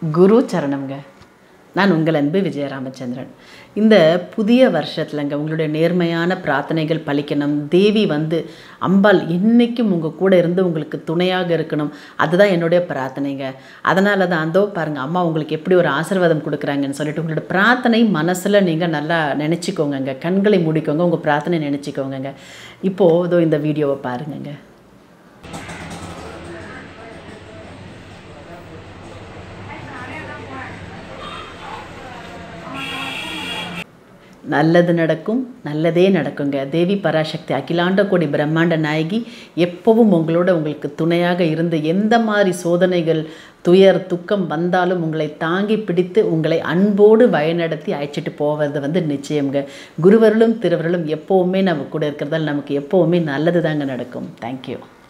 குரு சரணம்ங்க நான் உங்கள் அன்பு விஜய ராமச்சந்திரன் இந்த புதிய வருஷத்துலங்க உங்களுடைய நேர்மையான பிரார்த்தனைகள் பலிக்கணும் தேவி வந்து அம்பாள் என்றைக்கும் உங்கள் கூட இருந்து உங்களுக்கு துணையாக இருக்கணும் அதுதான் என்னுடைய பிரார்த்தனைங்க அதனால தான் அந்தோ பாருங்கள் அம்மா உங்களுக்கு எப்படி ஒரு ஆசீர்வாதம் கொடுக்குறாங்கன்னு சொல்லிட்டு உங்களோட பிரார்த்தனை மனசில் நீங்கள் நல்லா நினச்சிக்கோங்கங்க கண்களை மூடிக்கோங்க உங்கள் பிரார்த்தனை நினச்சிக்கோங்கங்க இப்போது இதோ இந்த வீடியோவை பாருங்கங்க நல்லது நடக்கும் நல்லதே நடக்குங்க தேவி பராசக்தி அகிலாண்ட கோடி பிரம்மாண்ட நாயகி எப்பவும் உங்களோட உங்களுக்கு துணையாக இருந்து எந்த மாதிரி சோதனைகள் துயர் துக்கம் வந்தாலும் உங்களை தாங்கி பிடித்து உங்களை அன்போடு வழிநடத்தி அழைச்சிட்டு போவது வந்து நிச்சயம்ங்க குருவருளும் திருவருளும் எப்போவுமே நம்ம கூட இருக்கிறதால நமக்கு எப்போவுமே நல்லது தாங்க நடக்கும் தேங்க்யூ